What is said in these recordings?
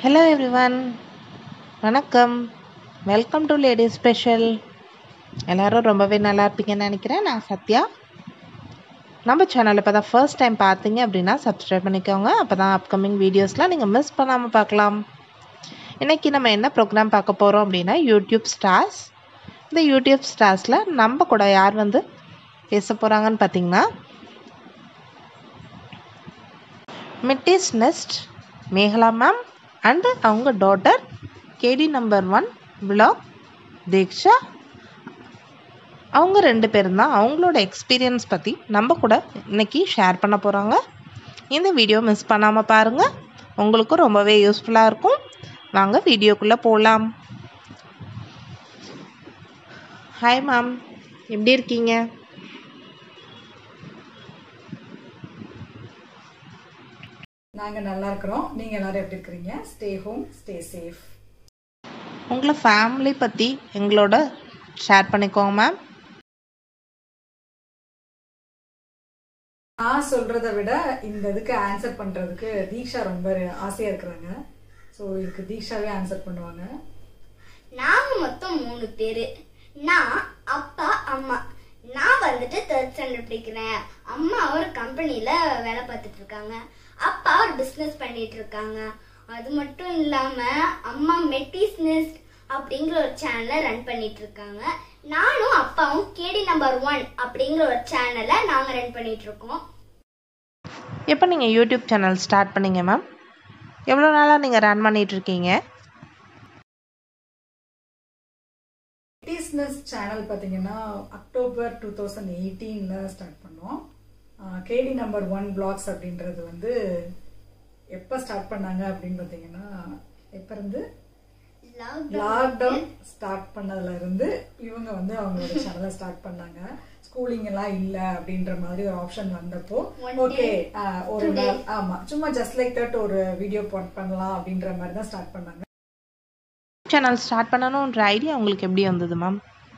Hello everyone வணக்கம் welcome to lady special எல்லோரும் ரொம்பவே நல்லா இருப்பீங்கன்னு நினைக்கிறேன் நான் சத்யா நம்ம சேனல் இப்போ தான் ஃபர்ஸ்ட் டைம் பார்த்தீங்க அப்படின்னா சப்ஸ்கிரைப் பண்ணிக்கோங்க அப்போ தான் அப்கமிங் வீடியோஸ்லாம் நீங்கள் மிஸ் பண்ணாமல் பார்க்கலாம் இன்றைக்கி நம்ம என்ன ப்ரோக்ராம் பார்க்க போகிறோம் அப்படின்னா யூடியூப் ஸ்டார்ஸ் இந்த யூடியூப் ஸ்டார்ஸில் நம்ம கூட யார் வந்து பேச போகிறாங்கன்னு பார்த்தீங்கன்னா மிட்டிஸ் நெஸ்ட் மேகலா மேம் அண்டு அவங்க daughter KD number one vlog Deeksha அவங்க ரெண்டு பேரும் தான் அவங்களோட எக்ஸ்பீரியன்ஸ் பற்றி நம்ம கூட இன்னைக்கு ஷேர் பண்ண போகிறாங்க இந்த வீடியோ மிஸ் பண்ணாமல் பாருங்கள் உங்களுக்கும் ரொம்பவே யூஸ்ஃபுல்லாக இருக்கும் வாங்க வீடியோக்குள்ளே போகலாம் ஹாய் மேம் எப்படி இருக்கீங்க நாங்க நல்லா இருக்கிறோம் நீங்க எல்லாரும் எப்படி இருக்கிறீங்க ஸ்டே ஹோம் ஸ்டே சேஃப் உங்களை ஃபேமிலி பற்றி எங்களோட ஷேர் பண்ணிக்கோங்க மேம் நான் சொல்றதை விட இந்த இதுக்கு ஆன்சர் பண்றதுக்கு தீக்ஷா ரொம்ப ஆசையா இருக்கிறாங்க ஸோ இதுக்கு தீக்ஷாவே ஆன்சர் பண்ணுவாங்க நாங்க மொத்தம் மூணு பேரு நான் அப்பா அம்மா நான் வந்துட்டு தேர்ட் ஸ்டாண்டர்ட் படிக்கிறேன் அம்மா ஒரு கம்பெனில வேலை பார்த்துட்டு இருக்காங்க அப்பா ஒரு பிசினஸ் பண்ணிட்டு இருக்காங்க அது மட்டும் இல்லாம அம்மா மெட்டிஸ் நெஸ்ட் அப்படிங்கிற ஒரு சேனலை ரன் பண்ணிட்டு இருக்காங்க நானும் அப்பாவும் கேடி நம்பர் ஒன் அப்படிங்கிற ஒரு சேனலை நாங்க ரன் பண்ணிட்டு இருக்கோம் எப்போ நீங்கள் யூடியூப் சேனல் ஸ்டார்ட் பண்ணீங்க மேம் எவ்வளோ நாளாக நீங்கள் ரன் பண்ணிட்டு இருக்கீங்க பிஸ்னஸ் சேனல் பார்த்தீங்கன்னா அக்டோபர் டூ தௌசண்ட் எயிட்டீனில் ஸ்டார்ட் பண்ணோம் கேடி நம்பர் ஒன் பிளாக்ஸ் அப்படின்றது வந்து எப்போ ஸ்டார்ட் பண்ணாங்க அப்படின்னு பார்த்தீங்கன்னா எப்போ இருந்து லாக்டவுன் ஸ்டார்ட் பண்ணதுல இருந்து இவங்க வந்து அவங்களோட சேனலை ஸ்டார்ட் பண்ணாங்க ஸ்கூலிங் எல்லாம் இல்ல அப்படின்ற மாதிரி ஒரு ஆப்ஷன் வந்தப்போ One ஓகே day, ஒரு two நாள் ஆமா சும்மா ஜஸ்ட் லைக் தட் ஒரு வீடியோ பண்ணலாம் அப்படின்ற மாதிரி தான் ஸ்டார்ட் பண்ணாங்க சேனல் ஸ்டார்ட் பண்ணணுன்ற ஐடியா உங்களுக்கு எப்படி வந்தது மேம்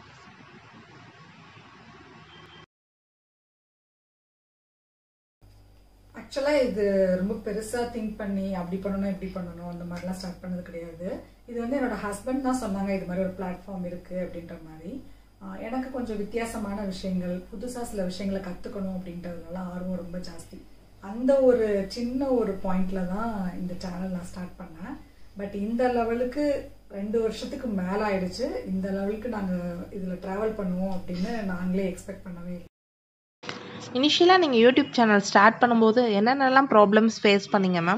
ஆக்சுவலா இது ரொம்ப பெருசா திங்க் பண்ணி அப்படி பண்ணணும் இப்படி பண்ணணும் அந்த மாதிரிலாம் ஸ்டார்ட் பண்ணது கிடையாது இது வந்து என்னோட ஹஸ்பண்ட் தான் சொன்னாங்க இது மாதிரி ஒரு பிளாட்ஃபார்ம் இருக்கு அப்படின்ற மாதிரி ஆஹ் எனக்கு கொஞ்சம் வித்தியாசமான விஷயங்கள் புதுசா சில விஷயங்களை கத்துக்கணும் அப்படின்றதுனால ஆர்வம் ரொம்ப ஜாஸ்தி அந்த ஒரு சின்ன ஒரு பாயிண்ட்ல தான் இந்த சேனல் நான் ஸ்டார்ட் பண்ணேன் பட் இந்த லெவலுக்கு ரெண்டு வருஷத்துக்கு மேல ஆயிடுச்சு இந்த லெவலுக்கு நாங்க இதுல டிராவல் பண்ணுவோம் அப்படின்னு நாங்களே எக்ஸ்பெக்ட் பண்ணவே இல்லை இனிஷியலாக நீங்கள் யூடியூப் சேனல் ஸ்டார்ட் பண்ணும்போது என்னென்னலாம் ப்ராப்ளம்ஸ் ஃபேஸ் பண்ணீங்க மேம்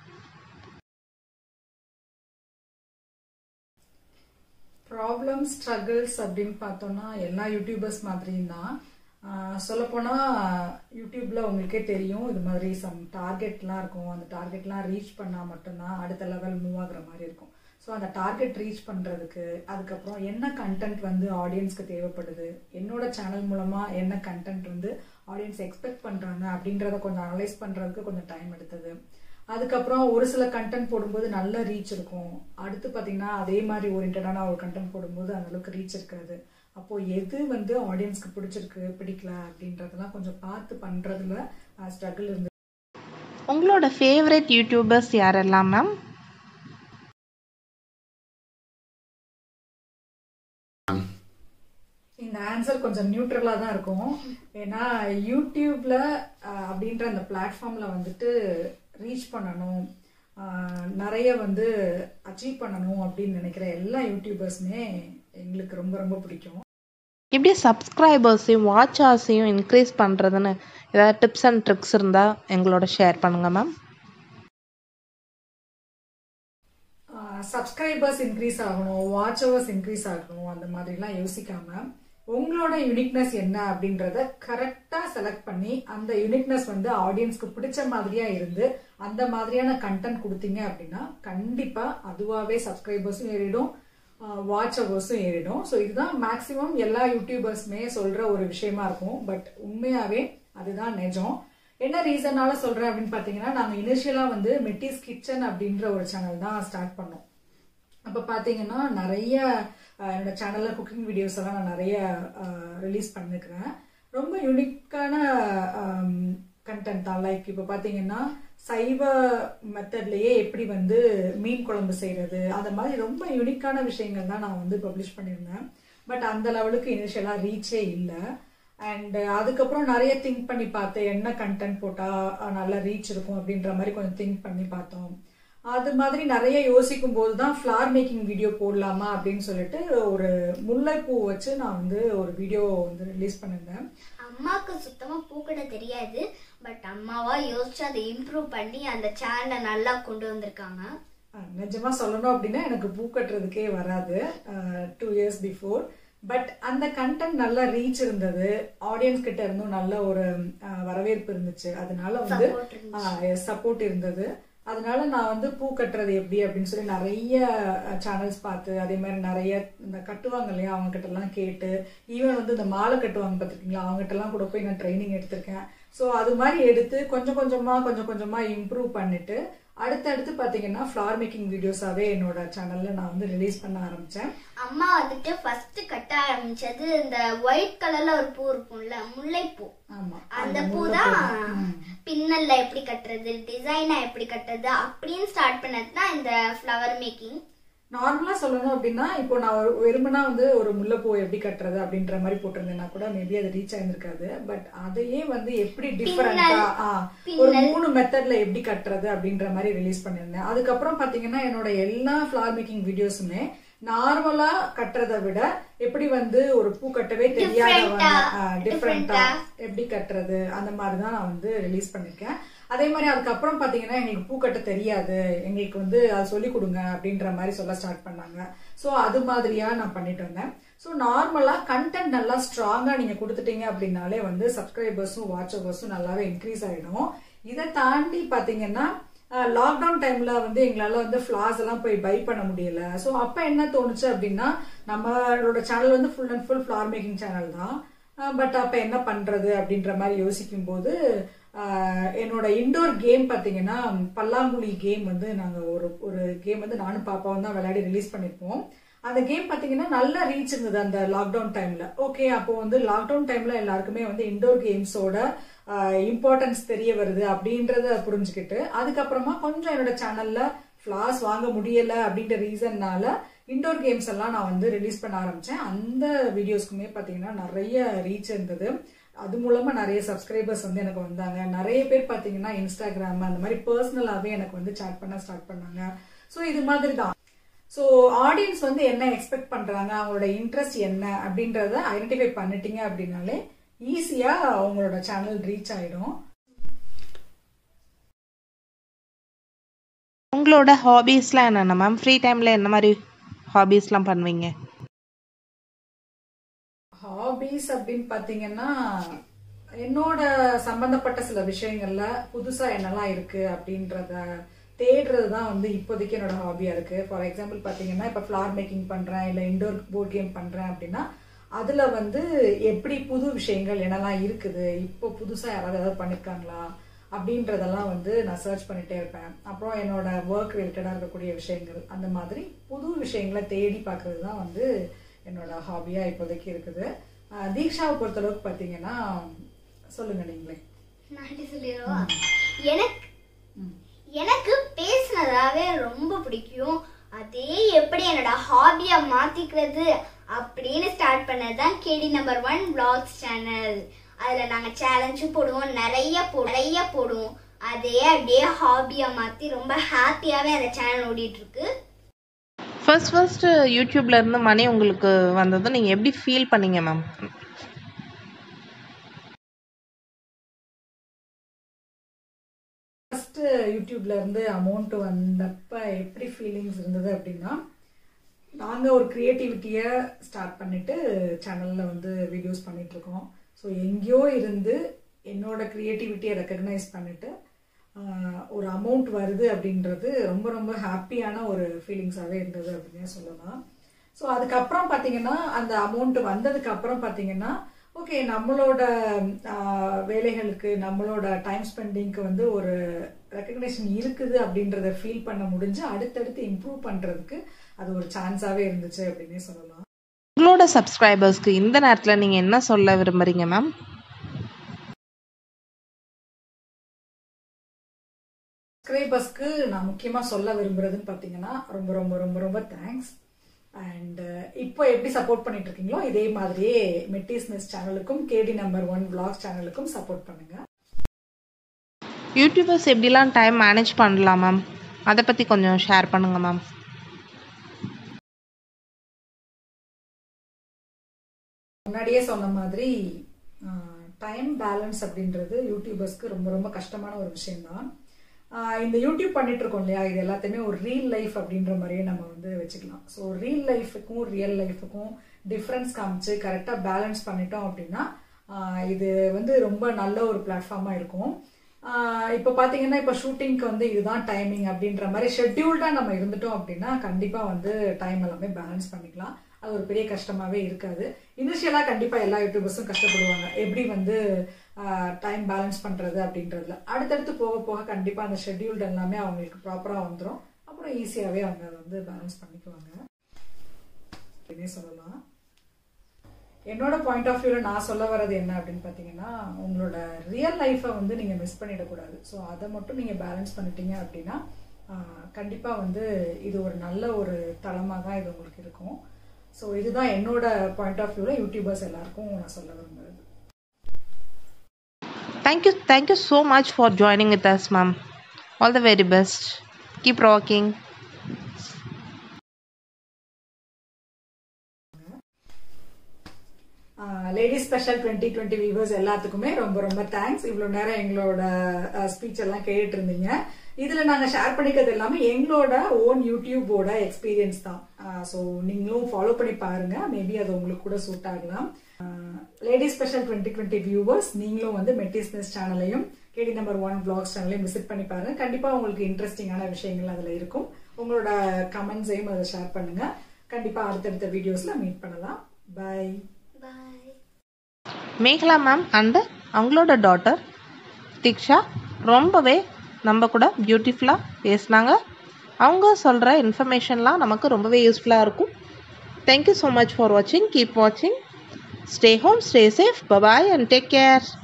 ப்ராப்ளம் ஸ்ட்ரகிள்ஸ் அப்படின்னு பார்த்தோம்னா எல்லா யூடியூபர்ஸ் மாதிரியும் தான் சொல்லப்போனால் யூடியூப்ல உங்களுக்கே தெரியும் இது மாதிரி சம் டார்கெட்லாம் இருக்கும் அந்த டார்கெட்லாம் ரீச் பண்ணால் மட்டும்தான் அடுத்த லெவல் மூவ் ஆகுற மாதிரி இருக்கும் ஸோ அந்த டார்கெட் ரீச் பண்ணுறதுக்கு அதுக்கப்புறம் என்ன கண்டென்ட் வந்து ஆடியன்ஸ்க்கு தேவைப்படுது என்னோட சேனல் மூலமாக என்ன கண்டென்ட் வந்து ஆடியன்ஸ் எக்ஸ்பெக்ட் பண்ணுறாங்க அப்படின்றத கொஞ்சம் அனலைஸ் பண்ணுறதுக்கு கொஞ்சம் டைம் எடுத்தது அதுக்கப்புறம் ஒரு சில கண்டென்ட் போடும்போது நல்ல ரீச் இருக்கும் அடுத்து பார்த்தீங்கன்னா அதே மாதிரி ஓரியன்டான ஒரு கண்டென்ட் போடும்போது அந்த அளவுக்கு ரீச் இருக்காது அப்போ எது வந்து ஆடியன்ஸ்க்கு பிடிச்சிருக்கு பிடிக்கல அப்படின்றதெல்லாம் கொஞ்சம் பார்த்து பண்றதுல ஸ்ட்ரகிள் இருந்து உங்களோட ஃபேவரட் யூடியூபர்ஸ் யாரெல்லாம் மேம் இந்த ஆன்சர் கொஞ்சம் நியூட்ரலா தான் இருக்கும் ஏன்னா யூடியூப்ல அஹ், அப்படின்ற அந்த பிளாட்ஃபார்ம்ல வந்துட்டு ரீச் பண்ணணும் அஹ், நிறைய வந்து அச்சீவ் பண்ணணும் அப்படின்னு நினைக்கிற எல்லா யூடியூபர்ஸுமே எங்களுக்கு ரொம்ப ரொம்ப பிடிக்கும் எப்படி சப்ஸ்கிரைபர்ஸையும் வாட்சர்ஸையும் இன்க்ரீஸ் பண்ணுறதுன்னு ஏதாவது டிப்ஸ் அண்ட் ட்ரிக்ஸ் இருந்தால் எங்களோட ஷேர் பண்ணுங்கள் மேம் சப்ஸ்கிரைபர்ஸ் இன்க்ரீஸ் ஆகணும் வாட்ச் ஹவர்ஸ் இன்க்ரீஸ் ஆகணும் அந்த மாதிரிலாம் யோசிக்காம உங்களோட யூனிக்னஸ் என்ன அப்படின்றத கரெக்டா செலக்ட் பண்ணி அந்த யூனிக்னஸ் வந்து ஆடியன்ஸ்க்கு பிடிச்ச மாதிரியா இருந்து அந்த மாதிரியான கண்டென்ட் கொடுத்தீங்க அப்படின்னா கண்டிப்பா அதுவாவே சப்ஸ்கிரைபர்ஸும் ஏறிடும் வாட்ச் ஹவர்ஸும் ஏறிடும் ஸோ இதுதான் மேக்சிமம் எல்லா யூடியூபர்ஸுமே சொல்ற ஒரு விஷயமா இருக்கும் பட் உண்மையாவே அதுதான் நிஜம் என்ன ரீசனால சொல்றேன் அப்படின்னு பாத்தீங்கன்னா நாங்க இனிஷியலா வந்து மெட்டிஸ் கிச்சன் அப்படின்ற ஒரு சேனல் தான் ஸ்டார்ட் பண்ணோம் அப்ப பாத்தீங்கன்னா நிறைய அஹ், என்னோட சேனல்ல குக்கிங் வீடியோஸ் எல்லாம் நான் நிறைய ரிலீஸ் பண்ணிருக்கிறேன் ரொம்ப யூனிக்கான கண்டென்ட் தான் லைக் இப்போ பாத்தீங்கன்னா சைவ மெத்தட்லயே எப்படி வந்து மீன் குழம்பு செய்யறது அந்த மாதிரி ரொம்ப யூனிக்கான விஷயங்கள் தான் நான் வந்து பப்ளிஷ் பண்ணியிருந்தேன் பட் அந்த லெவலுக்கு இனிஷியலாக ரீச்சே இல்லை அண்ட் அதுக்கப்புறம் நிறைய திங்க் பண்ணி பார்த்தேன் என்ன கண்டென்ட் போட்டால் நல்லா ரீச் இருக்கும் அப்படின்ற மாதிரி கொஞ்சம் திங்க் பண்ணி பார்த்தோம் அது மாதிரி நிறைய யோசிக்கும் போது தான் ஃப்ளார் மேக்கிங் வீடியோ போடலாமா அப்படின்னு சொல்லிட்டு ஒரு முல்லைப்பூ வச்சு நான் வந்து ஒரு வீடியோ வந்து ரிலீஸ் பண்ணியிருந்தேன் அம்மாவுக்கு சுத்தமா பூக்கட தெரியாது பட் அம்மாவா யோசிச்சு அதை இம்ப்ரூவ் பண்ணி அந்த சேனலை நல்லா கொண்டு வந்திருக்காங்க அஹ் நிஜமா சொல்லணும் அப்படின்னா எனக்கு பூ கட்டுறதுக்கே வராது டூ இயர்ஸ் பிஃபோர் பட் அந்த கண்டென்ட் நல்லா ரீச் இருந்தது ஆடியன்ஸ் கிட்ட இருந்தும் நல்ல ஒரு அஹ், வரவேற்பு இருந்துச்சு அதனால வந்து Support சப்போர்ட் இருந்தது அதனால நான் வந்து பூ கட்டுறது எப்படி அப்படின்னு சொல்லி நிறைய சேனல்ஸ் பார்த்து அதே மாதிரி நிறைய இந்த கட்டுவாங்க இல்லையா அவங்க கிட்ட எல்லாம் கேட்டு ஈவன் வந்து இந்த மாலை கட்டுவாங்க பார்த்துருக்கீங்களா அவங்க கிட்ட எல்லாம் கூட போய் நான் ட்ரைனிங் எடுத்திருக்கேன் ஸோ அது மாதிரி எடுத்து கொஞ்சம் கொஞ்சமா கொஞ்சம் கொஞ்சமா இம்ப்ரூவ் பண்ணிட்டு அடுத்தடுத்து பாத்தீங்கன்னா ஃப்ளார் மேக்கிங் வீடியோஸாவே என்னோட சேனல்ல நான் வந்து ரிலீஸ் பண்ண ஆரம்பிச்சேன் அம்மா வந்துட்டு ஃபர்ஸ்ட் கட்ட ஆரம்பிச்சது இந்த ஒயிட் கலர்ல ஒரு பூ இருக்கும்ல முல்லைப்பூ ஆமா அந்த பூ தான் பின்னல்ல எப்படி கட்டுறது டிசைனா எப்படி கட்டுறது அப்படின்னு ஸ்டார்ட் பண்ணது தான் இந்த ஃப்ளவர் மேக்கிங் நார்மலா சொல்லணும் அப்படின்னா இப்போ நான் ஒரு வெறுமனா வந்து ஒரு முல்லைப்பூ எப்படி கட்டுறது அப்படின்ற மாதிரி போட்டிருந்தேன்னா கூட மேபி அது ரீச் ஆயிருந்திருக்காது பட் அதையே வந்து எப்படி டிஃபரெண்டா ஒரு மூணு மெத்தட்ல எப்படி கட்டுறது அப்படின்ற மாதிரி ரிலீஸ் பண்ணியிருந்தேன் அதுக்கப்புறம் பாத்தீங்கன்னா என்னோட எல்லா ஃபிளார் மேக்கிங் வீடியோஸுமே நார்மலா கட்டுறதை விட எப்படி வந்து ஒரு பூ கட்டவே தெரியாதவங்க டிஃப்ரெண்டா எப்படி கட்டுறது அந்த மாதிரி தான் நான் வந்து ரிலீஸ் பண்ணிருக்கேன் அதே மாதிரி அதுக்கப்புறம் பாத்தீங்கன்னா எங்களுக்கு பூ கட்ட தெரியாது எங்களுக்கு வந்து அதை சொல்லி கொடுங்க அப்படின்ற மாதிரி சொல்ல ஸ்டார்ட் பண்ணாங்க ஸோ அது மாதிரியா நான் பண்ணிட்டு வந்தேன் ஸோ நார்மலா கண்டென்ட் நல்லா ஸ்ட்ராங்கா நீங்க கொடுத்துட்டீங்க அப்படின்னாலே வந்து சப்ஸ்கிரைபர்ஸும் வாட்சவர்ஸும் நல்லாவே இன்க்ரீஸ் ஆயிடும் இதை தாண்டி பாத்தீங்கன்னா லாக்டவுன் டைம்ல வந்து எங்களால வந்து ஃபிளார்ஸ் எல்லாம் போய் பை பண்ண முடியல ஸோ அப்ப என்ன தோணுச்சு அப்படின்னா நம்மளோட சேனல் வந்து full and full flower making channel தான் பட் அப்ப என்ன பண்றது அப்படின்ற மாதிரி யோசிக்கும் போது ஆஹ், என்னோட இண்டோர் கேம் பாத்தீங்கன்னா பல்லாங்குழி கேம் வந்து நாங்க ஒரு ஒரு கேம் வந்து நானும் பாப்பாவும் தான் விளையாடி ரிலீஸ் பண்ணிருப்போம் அந்த கேம் பாத்தீங்கன்னா நல்ல ரீச் இருந்தது அந்த லாக்டவுன் டைம்ல ஓகே அப்போ வந்து லாக்டவுன் டைம்ல எல்லாருக்குமே வந்து இண்டோர் கேம்ஸோட இம்பார்ட்டன்ஸ் தெரிய வருது அப்படின்றத புரிஞ்சுக்கிட்டு அதுக்கப்புறமா கொஞ்சம் என்னோட சேனல்ல ஃபிளாஸ் வாங்க முடியல அப்படின்ற ரீசன்னால இண்டோர் கேம்ஸ் எல்லாம் நான் வந்து ரிலீஸ் பண்ண ஆரம்பிச்சேன் அந்த வீடியோஸ்க்குமே பாத்தீங்கன்னா நிறைய ரீச் இருந்தது அது மூலமா நிறைய சப்ஸ்கிரைபர்ஸ் வந்து எனக்கு வந்தாங்க நிறைய பேர் பாத்தீங்கன்னா இன்ஸ்டாகிராம் அந்த மாதிரி பர்சனலாவே எனக்கு வந்து சேட் பண்ண ஸ்டார்ட் பண்ணாங்க ஸோ இது மாதிரி தான் ஸோ ஆடியன்ஸ் வந்து என்ன எக்ஸ்பெக்ட் பண்றாங்க அவங்களோட இன்ட்ரெஸ்ட் என்ன அப்படின்றத ஐடென்டிஃபை பண்ணிட்டீங்க அப்படின்னாலே ஈஸியா அவங்களோட சேனல் ரீச் ஆயிடும் உங்களோட ஹாபீஸ்லாம் என்னென்ன மேம் ஃப்ரீ டைமில் என்ன மாதிரி ஹாபீஸ்லாம் பண்ணுவீங்க ஹாபீஸ் அப்படின்னு பாத்தீங்கன்னா என்னோட சம்பந்தப்பட்ட சில விஷயங்கள்ல புதுசா என்னெல்லாம் இருக்கு அப்படின்றத தேடுறது தான் வந்து இப்போதைக்கு என்னோட ஹாபியா இருக்கு ஃபார் எக்ஸாம்பிள் பாத்தீங்கன்னா இப்ப ஃபிளார் மேக்கிங் பண்றேன் இல்ல இண்டோர் போர்ட் கேம் பண்றேன் அப்படின்னா அதுல வந்து எப்படி புது விஷயங்கள் என்னெல்லாம் இருக்குது இப்போ புதுசா யாராவது ஏதாவது பண்ணிருக்காங்களா அப்படின்றதெல்லாம் வந்து நான் சர்ச் பண்ணிட்டே இருப்பேன் அப்புறம் என்னோட ஒர்க் ரிலேட்டடா இருக்கக்கூடிய விஷயங்கள் அந்த மாதிரி புது விஷயங்களை தேடி பார்க்கிறது தான் வந்து என்னோட ஹாபியா இப்போதைக்கு இருக்குது அஹ் தீக்ஷாவை பொறுத்தளவுக்கு பார்த்தீங்கன்னா சொல்லுங்க நீங்களே நான் சொல்லிடுவா எனக்கு எனக்கு பேசுனதாவே ரொம்ப பிடிக்கும் அதே எப்படி என்னோட ஹாபியா மாத்திக்கிறது அப்படின்னு ஸ்டார்ட் பண்ணதுதான் KD number one vlogs channel அதுல நாங்க சேலஞ்சும் போடுவோம் நிறைய போ நிறைய போடுவோம் அதே அப்படியே ஹாபியா மாத்தி ரொம்ப ஹாப்பியாவே அந்த சேனல் ஓடிட்டு இருக்கு ஃபர்ஸ்ட் ஃபர்ஸ்ட் யூடியூப்ல இருந்து மணி உங்களுக்கு வந்ததும் நீங்கள் எப்படி ஃபீல் பண்ணீங்க மேம் ஃபர்ஸ்ட் யூடியூப்ல இருந்து அமௌண்ட் வந்தப்ப எப்படி ஃபீலிங்ஸ் இருந்தது அப்படின்னா நாங்க ஒரு கிரியேட்டிவிட்டியை ஸ்டார்ட் பண்ணிட்டு சேனல்ல வந்து வீடியோஸ் பண்ணிட்டு இருக்கோம் ஸோ எங்கேயோ இருந்து என்னோட கிரியேட்டிவிட்டியை ரெக்கக்னைஸ் பண்ணிட்டு ஆஹ், ஒரு அமௌண்ட் வருது அப்படின்றது ரொம்ப ரொம்ப ஹாப்பியான ஒரு ஃபீலிங்ஸாகவே இருந்தது அப்படின்னே சொல்லலாம் ஸோ அதுக்கப்புறம் பார்த்தீங்கன்னா அந்த அமௌண்ட் வந்ததுக்கு அப்புறம் பார்த்தீங்கன்னா ஓகே நம்மளோட ஆஹ், வேலைகளுக்கு நம்மளோட டைம் ஸ்பெண்டிங்க்கு வந்து ஒரு ரெக்கக்னேஷன் இருக்குது அப்படின்றத ஃபீல் பண்ண முடிஞ்சு அடுத்தடுத்து இம்ப்ரூவ் பண்றதுக்கு அது ஒரு சான்ஸாவே இருந்துச்சு அப்படின்னே சொல்லலாம் உங்களோட சப்ஸ்கிரைபர்ஸ்க்கு இந்த நேரத்தில் நீங்கள் என்ன சொல்ல விரும்புறீங்க மேம் சப்ஸ்கிரைபர்ஸ்க்கு நான் முக்கியமாக சொல்ல விரும்புறதுன்னு பார்த்தீங்கன்னா ரொம்ப ரொம்ப ரொம்ப ரொம்ப தேங்க்ஸ் அண்ட் இப்போ எப்படி சப்போர்ட் பண்ணிட்டு இருக்கீங்களோ இதே மாதிரியே மெட்டிஸ்னஸ் சேனலுக்கும் கேடி நம்பர் ஒன் vlogs சேனலுக்கும் சப்போர்ட் பண்ணுங்க யூடியூபர்ஸ் எப்படிலாம் டைம் மேனேஜ் பண்ணலாம் மேம் அதை பற்றி கொஞ்சம் ஷேர் பண்ணுங்கள் மேம் முன்னாடியே சொன்ன மாதிரி டைம் பேலன்ஸ் அப்படின்றது யூடியூபர்ஸ்க்கு ரொம்ப ரொம்ப கஷ்டமான ஒரு விஷயம்தான் ஆஹ் இந்த யூடியூப் பண்ணிட்டு இருக்கோம் இல்லையா இது எல்லாத்தையுமே ஒரு ரீல் லைஃப் அப்படின்ற மாதிரியே நம்ம வந்து வச்சுக்கலாம் ஸோ ரீல் லைஃபுக்கும் ரியல் லைஃபுக்கும் டிஃப்ரென்ஸ் காமிச்சு கரெக்டாக பேலன்ஸ் பண்ணிட்டோம் அப்படின்னா ஆஹ் இது வந்து ரொம்ப நல்ல ஒரு பிளாட்ஃபார்மாக இருக்கும் ஆஹ் இப்போ பார்த்தீங்கன்னா இப்போ ஷூட்டிங்க்கு வந்து இதுதான் டைமிங் அப்படின்ற மாதிரி ஷெட்யூல்டாக நம்ம இருந்துட்டோம் அப்படின்னா கண்டிப்பாக வந்து டைம் எல்லாமே பேலன்ஸ் பண்ணிக்கலாம் அது ஒரு பெரிய கஷ்டமாவே இருக்காது இனிஷியலாக கண்டிப்பாக எல்லா யூடியூபர்ஸும் கஷ்டப்படுவாங்க எப்படி வந்து டைம் பேலன்ஸ் பண்ணுறது அப்படின்றதுல அடுத்தடுத்து போக போக கண்டிப்பாக அந்த ஷெட்யூல்டு எல்லாமே அவங்களுக்கு ப்ராப்பராக வந்துடும் அப்புறம் ஈஸியாகவே அவங்க அதை வந்து பேலன்ஸ் பண்ணிக்குவாங்க அப்படின்னே சொல்லலாம் என்னோட பாயிண்ட் ஆஃப் வியூவில் நான் சொல்ல வர்றது என்ன அப்படின்னு பார்த்தீங்கன்னா உங்களோட ரியல் லைஃப்பை வந்து நீங்கள் மிஸ் பண்ணிடக்கூடாது ஸோ அதை மட்டும் நீங்கள் பேலன்ஸ் பண்ணிட்டீங்க அப்படின்னா கண்டிப்பாக வந்து இது ஒரு நல்ல ஒரு தளமாக தான் இது உங்களுக்கு இருக்கும் ஸோ இதுதான் என்னோட பாயிண்ட் ஆஃப் வியூவில் யூடியூபர்ஸ் எல்லாருக்கும் நான் சொல்ல விரும்புறது Thank you, thank you so much for joining with us, ma'am. All the very best. Keep rocking. Ladies special twenty twenty viewers எல்லாத்துக்குமே ரொம்ப ரொம்ப தேங்க்ஸ் இவ்வளோ நேரம் எங்களோட ஸ்பீச் எல்லாம் கேட்டுட்டு இருந்தீங்க இதில் நாங்கள் ஷேர் பண்ணிக்கிறது எல்லாமே எங்களோட ஓன் யூடியூபோட எக்ஸ்பீரியன்ஸ் தான் ஸோ நீங்களும் ஃபாலோ பண்ணி பாருங்க மேபி அது உங்களுக்கு கூட சூட் ஆகலாம் ladies special twenty twenty viewers நீங்களும் வந்து மெட்டிஸ்னஸ் சேனலையும் கேடி நம்பர் ஒன் பிளாக்ஸ் சேனலையும் விசிட் பண்ணி பாருங்க கண்டிப்பாக உங்களுக்கு இன்ட்ரெஸ்டிங்கான விஷயங்கள் அதில் இருக்கும் உங்களோட கமெண்ட்ஸையும் அதை ஷேர் பண்ணுங்க கண்டிப்பாக அடுத்தடுத்த வீடியோஸில் மீட் பண்ணலாம் bye bye Megala ma'am and அவங்களோட டாட்டர் திக்ஷா ரொம்பவே நம்ம கூட பியூட்டிஃபுல்லாக பேசினாங்க அவங்க சொல்கிற இன்ஃபர்மேஷன்லாம் நமக்கு ரொம்பவே யூஸ்ஃபுல்லாக இருக்கும் தேங்க்யூ ஸோ மச் ஃபார் வாட்சிங் கீப் வாட்சிங் stay home stay safe bye bye and take care